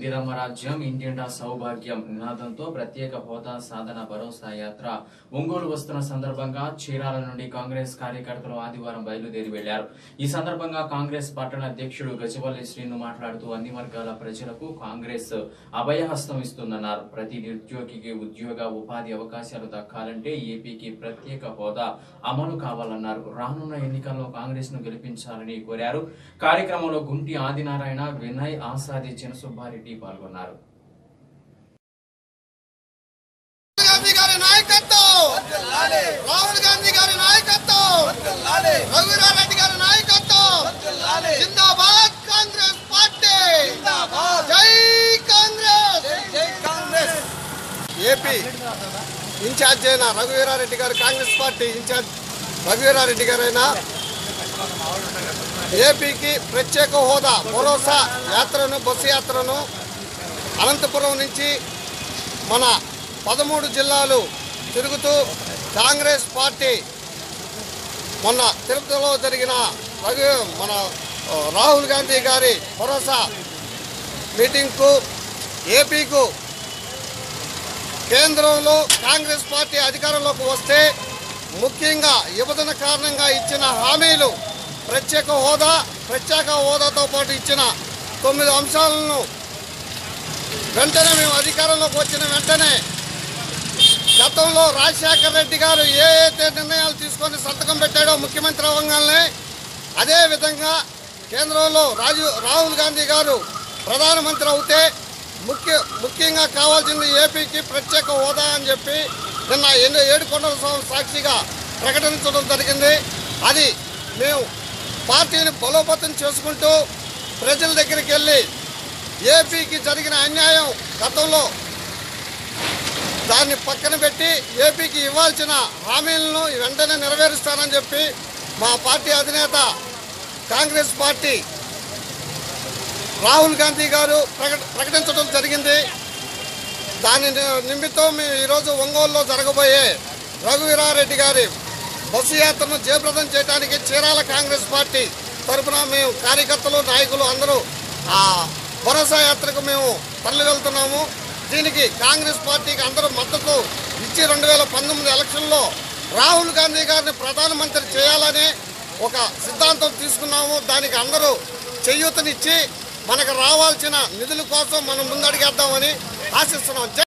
ఇందిరమ్మ రాజ్యం ఇంటింటా సౌభాగ్యం నినాదంతో ప్రత్యేక హోదా సాధన భరోసా యాత్ర ఒంగోలు వస్తున్న సందర్భంగా చీరాల నుండి కాంగ్రెస్ కార్యకర్తలు ఆదివారం బయలుదేరి వెళ్లారు ఈ సందర్భంగా కాంగ్రెస్ పట్టణ అధ్యక్షుడు గజవల్లి శ్రీను మాట్లాడుతూ అన్ని వర్గాల ప్రజలకు కాంగ్రెస్ అభయహస్తం ఇస్తుందన్నారు ప్రతి నిరుద్యోగికి ఉద్యోగ ఉపాధి అవకాశాలు దక్కాలంటే ఏపీకి ప్రత్యేక హోదా అమలు కావాలన్నారు రానున్న ఎన్నికల్లో కాంగ్రెస్ ను గెలిపించాలని కోరారు కార్యక్రమంలో గుంటి ఆదినారాయణ వినయ్ ఆసాది చినసుబ్బారెడ్డి పాల్గొన్నారు గాంధీ గారి నాయకత్వం రాహుల్ గాంధీ గారి నాయకత్వం రఘురారెడ్డి గారి నాయకత్వం జిందాబాద్ కాంగ్రెస్ పార్టీ జై కాంగ్రెస్ ఏపీ ఇన్ఛార్జ్ అయిన రఘువీరారెడ్డి గారు కాంగ్రెస్ పార్టీ ఇన్ఛార్జ్ రఘువీరారెడ్డి గారైనా ఏపీకి ప్రత్యేక హోదా భరోసా యాత్రను బస్సు యాత్రను అనంతపురం నుంచి మన పదమూడు జిల్లాలు తిరుగుతూ కాంగ్రెస్ పార్టీ మొన్న తిరుపతిలో జరిగిన రఘు మన ఆ, రాహుల్ గాంధీ గారి భరోసా మీటింగ్కు ఏపీకు కేంద్రంలో కాంగ్రెస్ పార్టీ అధికారంలోకి వస్తే ముఖ్యంగా విభజన కారణంగా ఇచ్చిన హామీలు ప్రత్యేక హోదా ప్రత్యేక హోదాతో పాటు ఇచ్చిన తొమ్మిది అంశాలను వెంటనే మేము అధికారంలోకి వచ్చిన వెంటనే గతంలో రాజశేఖర రెడ్డి గారు ఏ అయితే నిర్ణయాలు తీసుకొని సంతకం పెట్టాడో ముఖ్యమంత్రి అవ్వగానే అదే విధంగా కేంద్రంలో రాజు రాహుల్ గాంధీ గారు ప్రధానమంత్రి అవుతే ముఖ్య ముఖ్యంగా కావాల్సింది ఏపీకి ప్రత్యేక హోదా అని చెప్పి నిన్న ఎన్నో ఏడు కొండల స్వామి సాక్షిగా ప్రకటించడం జరిగింది అది మేము పార్టీని బలోపేతం చేసుకుంటూ ప్రజల దగ్గరికి వెళ్ళి ఏపీకి జరిగిన అన్యాయం గతంలో దాన్ని పక్కన పెట్టి ఏపీకి ఇవ్వాల్సిన హామీలను వెంటనే నెరవేరుస్తానని చెప్పి మా పార్టీ అధినేత కాంగ్రెస్ పార్టీ రాహుల్ గాంధీ గారు ప్రకట ప్రకటించడం జరిగింది దాని ని- నిమిత్తం మేము ఈరోజు ఒంగోలులో జరగబోయే రఘువీరారెడ్డి గారి బస్సు యాత్రను జయప్రదం చేయడానికి చీరాల కాంగ్రెస్ పార్టీ తరఫున మేము కార్యకర్తలు నాయకులు అందరూ ఆ భరోసా యాత్రకు మేము తరలి వెళ్తున్నాము దీనికి కాంగ్రెస్ పార్టీకి అందరూ మద్దతు ఇచ్చి రెండు వేల పంతొమ్మిది ఎలక్షన్లో రాహుల్ గాంధీ గారిని ప్రధానమంత్రి చేయాలని ఒక సిద్ధాంతం తీసుకున్నాము దానికి అందరూ చేయూతనిచ్చి మనకు రావాల్సిన నిధుల కోసం మనం ముందడిగేద్దామని ఆశిస్తున్నాం జై